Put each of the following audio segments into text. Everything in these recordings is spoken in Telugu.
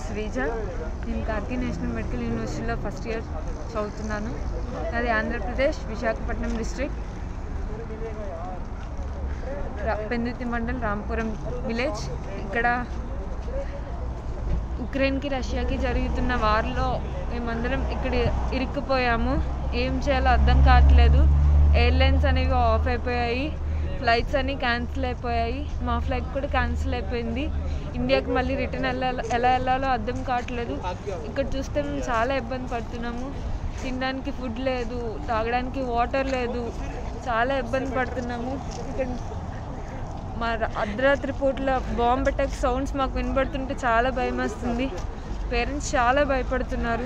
శ్రీజ నేను కార్తీ నేషనల్ మెడికల్ యూనివర్సిటీలో ఫస్ట్ ఇయర్ చదువుతున్నాను నాది ఆంధ్రప్రదేశ్ విశాఖపట్నం డిస్ట్రిక్ట్ రా- పెందుతి మండల్ రాంపురం విలేజ్ ఇక్కడ ఉక్రెయిన్కి రష్యాకి జరుగుతున్న వార్లో మేమందరం ఇక్కడ ఇరుక్కుపోయాము ఏం చేయాలో అర్థం కావట్లేదు ఎయిర్లైన్స్ అనేవి ఆఫ్ అయిపోయాయి ఫ్లైట్స్ అన్నీ క్యాన్సిల్ అయిపోయాయి మా ఫ్లైట్ కూడా క్యాన్సిల్ అయిపోయింది ఇండియాకి మళ్ళీ రిటర్న్ వెళ్ళాలో ఎలా వెళ్ళాలో అర్థం కావట్లేదు ఇక్కడ చూస్తే మేము చాలా ఇబ్బంది పడుతున్నాము తినడానికి ఫుడ్ లేదు తాగడానికి వాటర్ లేదు చాలా ఇబ్బంది పడుతున్నాము ఇక్కడ మా ర- అర్ధరాత్రి పూట్ల బాంబ్ అటాక్ సౌండ్స్ మాకు వినబడుతుంటే చాలా భయం వస్తుంది పేరెంట్స్ చాలా భయపడుతున్నారు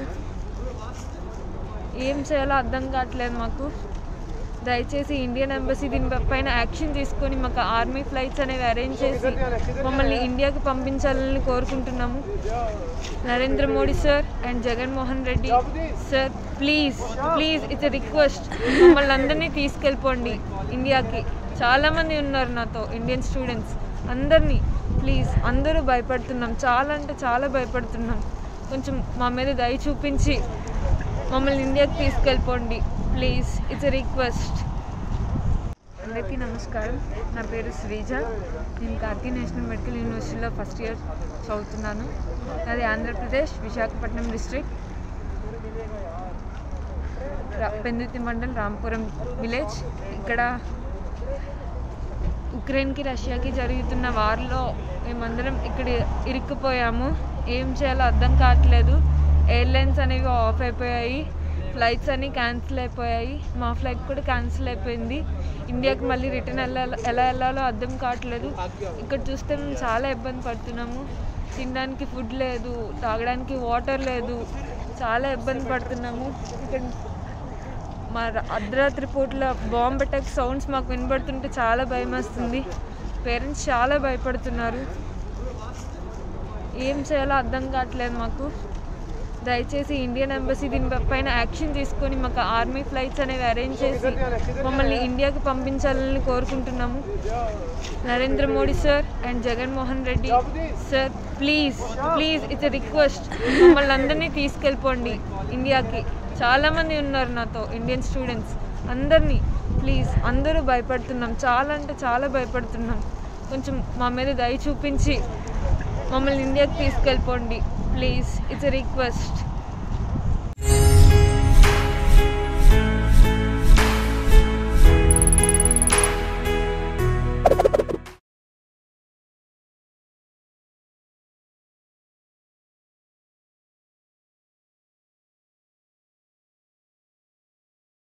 ఏం చేయాలో అర్థం కావట్లేదు మాకు దయచేసి ఇండియన్ ఎంబసీ దీని పైన యాక్షన్ తీసుకొని మాకు ఆర్మీ ఫ్లైట్స్ అనేవి అరేంజ్ చేసి మమ్మల్ని ఇండియాకి పంపించాలని కోరుకుంటున్నాము Narendra Modi sir and Jaganmohan Reddy sir please please it's request మమ్మల్ని అందరినీ తీసుకెళ్ళిపోండి ఇండియాకి చాలామంది ఉన్నారు నాతో ఇండియన్ స్టూడెంట్స్ అందరినీ ప్లీజ్ అందరూ భయపడుతున్నాం చాలా అంటే చాలా భయపడుతున్నాం కొంచెం మా మీద దయ చూపించి మమ్మల్ని ఇండియాకి తీసుకెళ్ళిపోండి ప్లీజ్ ఇట్స్ రిక్వెస్ట్ అందరికీ నమస్కారం నా పేరు శ్రీజ నేను కార్తీ నేషనల్ మెడికల్ యూనివర్సిటీలో ఫస్ట్ ఇయర్ చదువుతున్నాను నాది ఆంధ్రప్రదేశ్ విశాఖపట్నం డిస్ట్రిక్ట్ రా- పెందుతి మండల్ రాంపురం విలేజ్ ఇక్కడ ఉక్రెయిన్కి రష్యాకి జరుగుతున్న వార్లో మేమందరం ఇక్కడ ఇరుక్కుపోయాము ఏం చేయాలో అర్థం కావట్లేదు ఎయిర్లైన్స్ అనేవి ఆఫ్ అయిపోయాయి ఫ్లైట్స్ అన్నీ క్యాన్సిల్ అయిపోయాయి మా ఫ్లైట్ కూడా క్యాన్సిల్ అయిపోయింది ఇండియాకి మళ్ళీ రిటర్న్ వెళ్ళాలో ఎలా వెళ్ళాలో అర్థం కావట్లేదు ఇక్కడ చూస్తే మేము చాలా ఇబ్బంది పడుతున్నాము తినడానికి ఫుడ్ లేదు తాగడానికి వాటర్ లేదు చాలా ఇబ్బంది పడుతున్నాము ఇక్కడ మా ర- అర్ధరాత్రి పూట్ల బాంబ్ అటాక్ సౌండ్స్ మాకు వినబడుతుంటే చాలా భయం వస్తుంది పేరెంట్స్ చాలా భయపడుతున్నారు ఏం చేయాలో అర్థం కావట్లేదు మాకు దయచేసి ఇండియన్ ఎంబసీ దీని పైన యాక్షన్ తీసుకొని మాకు ఆర్మీ ఫ్లైట్స్ అనేవి అరేంజ్ చేసి మమ్మల్ని ఇండియాకి పంపించాలని కోరుకుంటున్నాము Narendra Modi sir and Jaganmohan Reddy sir please please it's request మమ్మల్ని అందరినీ తీసుకెళ్ళిపోండి ఇండియాకి చాలామంది ఉన్నారు నాతో ఇండియన్ స్టూడెంట్స్ అందరినీ ప్లీజ్ అందరూ భయపడుతున్నాం చాలా అంటే చాలా భయపడుతున్నాం కొంచెం మా మీద దయ చూపించి మమ్మల్ని ఇండియాకి తీసుకెళ్ళిపోండి ప్లీజ్ ఇట్స్ రిక్వెస్ట్